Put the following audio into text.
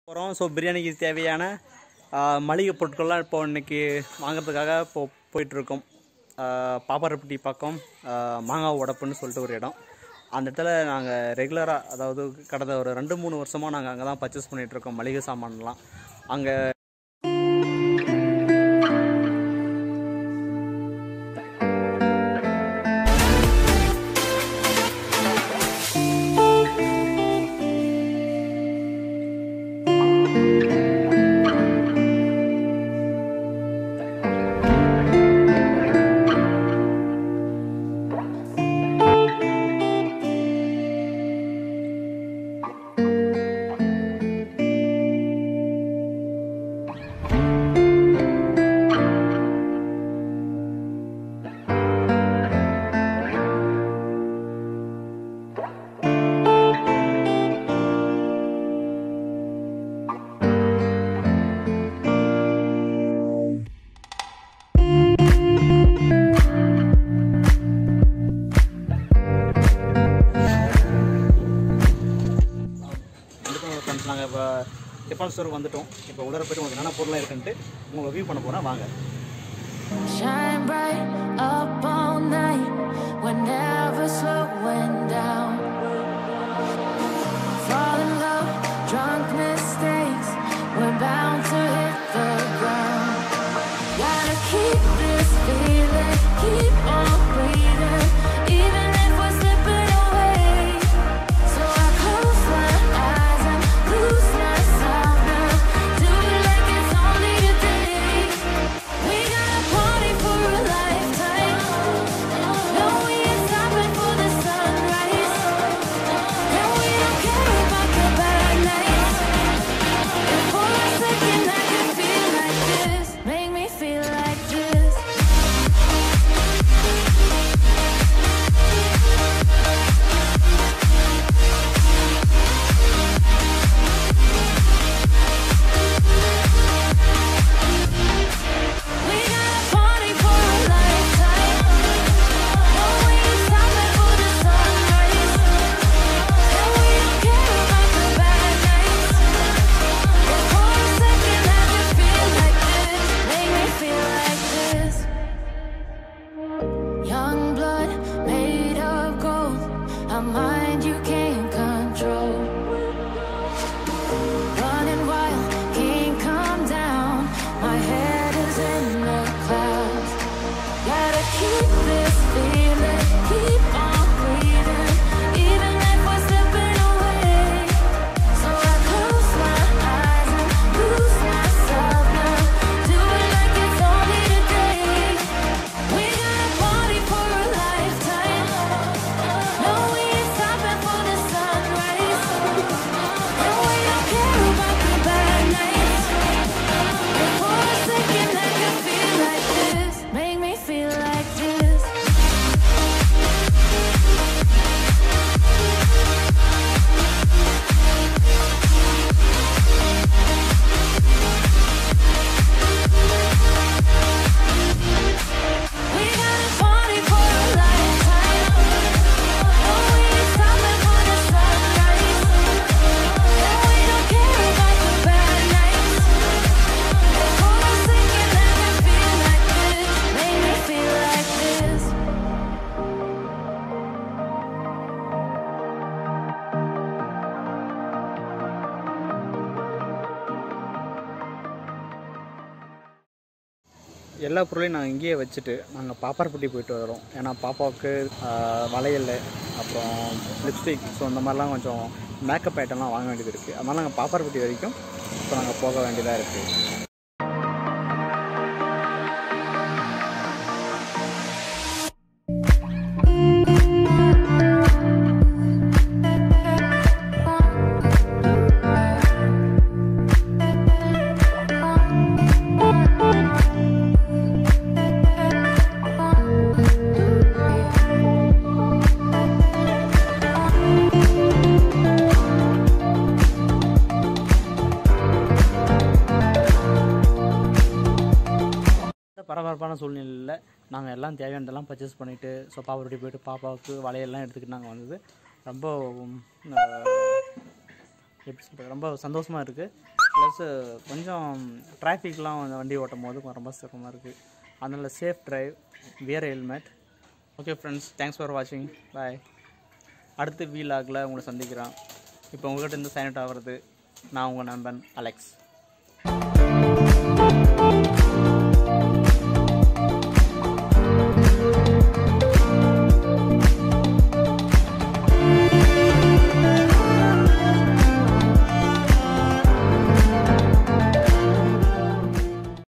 போகிறோம் ஸோ பிரியாணிக்கு தேவையான ஆ, மளிகை பொருட்கள்லாம் இப்போ இன்னைக்கு வாங்குறதுக்காக இப்போ போயிட்டுருக்கோம் பாப்பாரப்பட்டி பக்கம் ஆ, மாங்காய் உடப்புன்னு சொல்லிட்டு ஒரு இடம் அந்த இடத்துல நாங்கள் ரெகுலராக அதாவது கடந்த ஒரு ரெண்டு மூணு வருஷமாக நாங்கள் அங்கே தான் பர்ச்சேஸ் பண்ணிகிட்ருக்கோம் மளிகை சாமான்லாம் அங்கே வந்துட்டோம் ஃப்ரெண்ட்ஸ் நாங்கள் இப்போ டிஃபால்ட் ஸ்டோருக்கு வந்துட்டோம் இப்போ உள்ள போய்ட்டு உங்களுக்கு என்னென்ன பொருளாக இருக்குன்ட்டு உங்களை வியூ பண்ண போகிறேன் வாங்க Shine bright up all night. We're never slowing down. Fall in love, drunk mistakes. We're bound to hit the ground. Gotta keep this feeling, keep on breathing, even if we're slipping away. So I close my eyes and lose myself now. Do it like it's only today. We got a party for a lifetime. No, we ain't stopping for the sunrise. And we don't care about the bad nights. If for a second I can feel like this, make me feel like this. We got a party for a lifetime. No, we ain't stopping for the sunrise. And we don't care about the bad nights. If for a second I can feel like this, make me feel like this. Young blood made of gold, a mind you can't control. Running wild, can't come down. My head is in the clouds. Gotta keep this feeling, keep on breathing, even if we're slipping away. So I close my eyes and lose myself now. Do it like it's only today. We got a party for a lifetime. No, we ain't stopping for the sunrise. And we don't care about the bad nights. If for a second I can feel like this, make me feel like this. We got a party for a lifetime. No, we ain't stopping for the sunrise. And we don't care about the bad nights. If for a second I can feel like this, make me feel like this. எல்லா பொருளையும் நாங்கள் இங்கேயே வச்சுட்டு நாங்கள் பாப்பாரப்பட்டி போயிட்டு வரோம் ஏன்னா பாப்பாவுக்கு ஆஹ், வளையல் அப்புறம் லிப்ஸ்டிக் ஸோ இந்த மாதிரிலாம் கொஞ்சம் மேக்கப் ஐட்டம்லாம் வாங்க வேண்டியது இருக்குது அதனால் நாங்கள் பாப்பாரப்பட்டி வரைக்கும் இப்போ நாங்கள் போக வேண்டியதாக இருக்குது பரபரப்பான சூழ்நிலையில் நாங்கள் எல்லாம் தேவையானதெல்லாம் பர்ச்சேஸ் பண்ணிவிட்டு ஸோ பாப்பாரப்பட்டி போயிட்டு பாப்பாவுக்கு வளையல்லாம் எடுத்துக்கிட்டு நாங்கள் வந்தது ரொம்ப உம், ஆஹ், எப்படி சொல்கிறது ரொம்ப சந்தோஷமாக இருக்குது ப்ளஸ்ஸு கொஞ்சம் டிராஃபிக்லாம் வண்டி ஓட்டும் போது கொஞ்சம் ரொம்ப சிரமமாக இருக்குது அதனால் safe drive wear helmet okay friends thanks for வாட்சிங் பாய் அடுத்த வீலாகில் உங்களை சந்திக்கிறேன் இப்போ உங்கள்கிட்ட இருந்து சைன் அவுட் ஆகிறது நான் உங்கள் நண்பன் அலெக்ஸ்